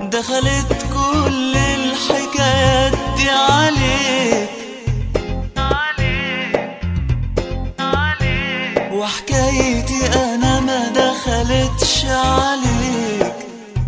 دخلت كل الحكايات دي عليك وحكايتي انا ما دخلتش عليك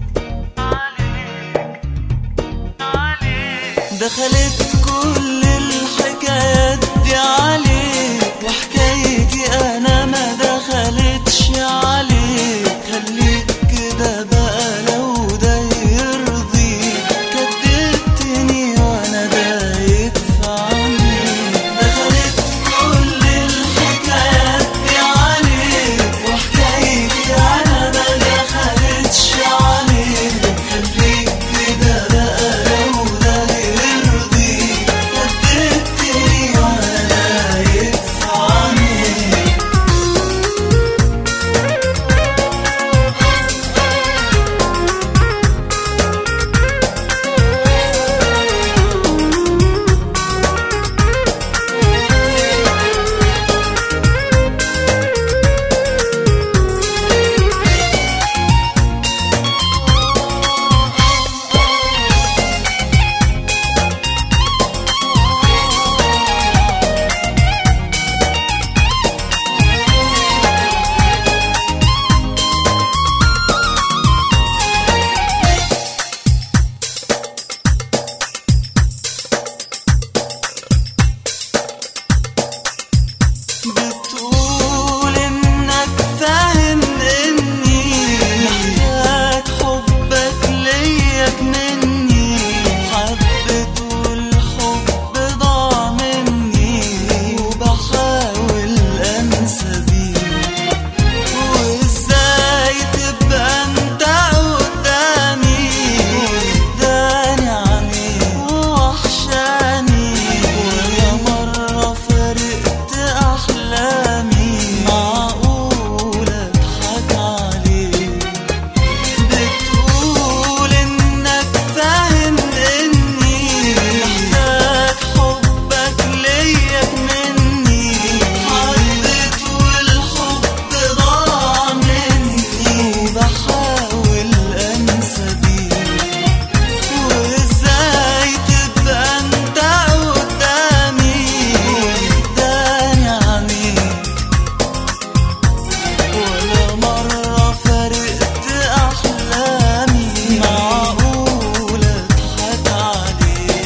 دخلت كل الحكايات دي عليك وحكايتي انا ما دخلتش عليك خليك كده بقى لو ده يرضيك كدبتني وانا دايب في عنيك دخلت كل الحكايات دي عليك وحكايتي انا ما دخلتش عليك خليك كده بقى لو ده يرضيك كدبتني وانا دايب في عنيك بتقول انك فاهم اني محتاج حبك ليا مني حبيت والحب ضاع مني وبحاول انسى بيه وازاي تبقى انت قدامي وحداني عنيك ووحشاني ولا مرة فرقت أحلامي معقول أضحك عليك بتقول إنك فاهم إني محتاج حبك ليا مني حبيت والحب ضاع مني وبحاول أنسى بيه وازاي تبقى انت قدامي وحداني عنيك ولا مرة فرقت أحلامي معقول أضحك عليك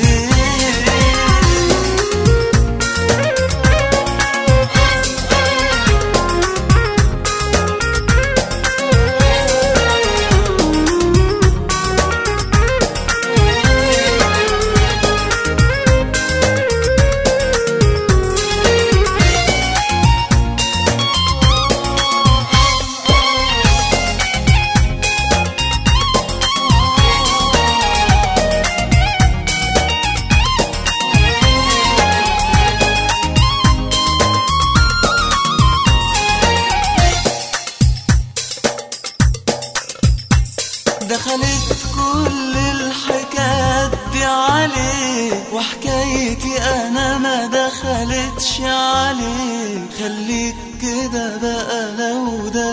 دخلت كل الحكايات دي عليك وحكايتي انا ما دخلتش عليك خليك كده بقى لو ده